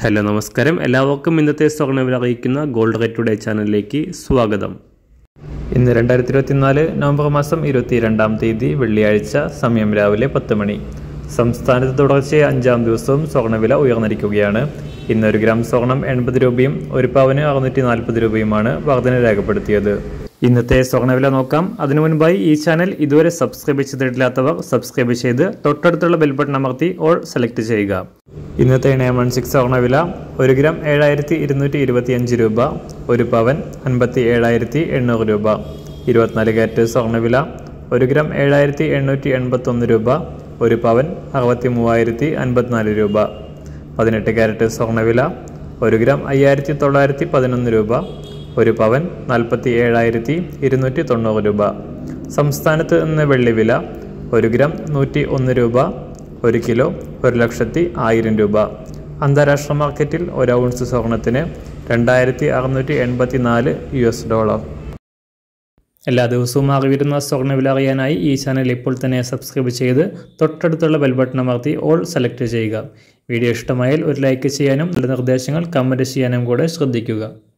hello നമസ്കാരം എല്ലാവർക്കും ഇന്നത്തെ സ്വർണ്ണവില അറിയിക്കുന്ന ഗോൾഡ് റേറ്റ് ടുഡേ ചാനലിലേക്ക് സ്വാഗതം ഇന്ന് രണ്ടായിരത്തി ഇരുപത്തിനാല് നവംബർ മാസം ഇരുപത്തി രണ്ടാം തീയതി വെള്ളിയാഴ്ച സമയം രാവിലെ പത്ത് മണി സംസ്ഥാനത്ത് തുടർച്ചയായ അഞ്ചാം ദിവസവും സ്വർണ്ണവില ഉയർന്നിരിക്കുകയാണ് ഇന്ന് ഒരു ഗ്രാം സ്വർണം എൺപത് രൂപയും ഒരു പവന് അറുന്നൂറ്റി നാൽപ്പത് രൂപയുമാണ് വർധന രേഖപ്പെടുത്തിയത് ഇന്നത്തെ സ്വർണ്ണവില നോക്കാം അതിനു മുൻപായി ഈ ചാനൽ ഇതുവരെ സബ്സ്ക്രൈബ് ചെയ്തിട്ടില്ലാത്തവർ സബ്സ്ക്രൈബ് ചെയ്ത് തൊട്ടടുത്തുള്ള ബെൽ ബട്ടൺ അമർത്തി ഓൾ സെലക്ട് ചെയ്യുക ഇന്നത്തെ നയൻ വൺ സിക്സ് സ്വർണ്ണവില ഒരു ഗ്രാം ഏഴായിരത്തി ഇരുന്നൂറ്റി ഇരുപത്തി അഞ്ച് രൂപ ഒരു പവൻ അൻപത്തി ഏഴായിരത്തി എണ്ണൂറ് രൂപ ഇരുപത്തിനാല് കാരറ്റ് സ്വർണ്ണവില ഒരു ഗ്രാം ഏഴായിരത്തി എണ്ണൂറ്റി എൺപത്തൊന്ന് രൂപ ഒരു പവൻ അറുപത്തി മൂവായിരത്തി അൻപത്തിനാല് രൂപ പതിനെട്ട് കാരറ്റ് സ്വർണ്ണവില ഒരു ഗ്രാം അയ്യായിരത്തി തൊള്ളായിരത്തി പതിനൊന്ന് രൂപ ഒരു പവൻ നാൽപ്പത്തി ഏഴായിരത്തി ഇരുന്നൂറ്റി തൊണ്ണൂറ് രൂപ സംസ്ഥാനത്ത് നിന്ന് വെള്ളിവില ഒരു ഗ്രാം നൂറ്റി ഒന്ന് രൂപ ഒരു കിലോ ഒരു ലക്ഷത്തി ആയിരം രൂപ അന്താരാഷ്ട്ര മാർക്കറ്റിൽ ഒരു ഔൺസ് സ്വർണത്തിന് രണ്ടായിരത്തി അറുന്നൂറ്റി എൺപത്തി നാല് യു എസ് ഡോളർ എല്ലാ ദിവസവും മാറി വരുന്ന സ്വർണ്ണവില അറിയാനായി ഈ ചാനൽ ഇപ്പോൾ തന്നെ സബ്സ്ക്രൈബ് ചെയ്ത് തൊട്ടടുത്തുള്ള ബെൽ ബട്ടൺ അമർത്തി ഓൾ സെലക്ട് ചെയ്യുക വീഡിയോ ഇഷ്ടമായാൽ ഒരു ലൈക്ക് ചെയ്യാനും നല്ല നിർദ്ദേശങ്ങൾ കമൻറ്റ് ചെയ്യാനും കൂടെ ശ്രദ്ധിക്കുക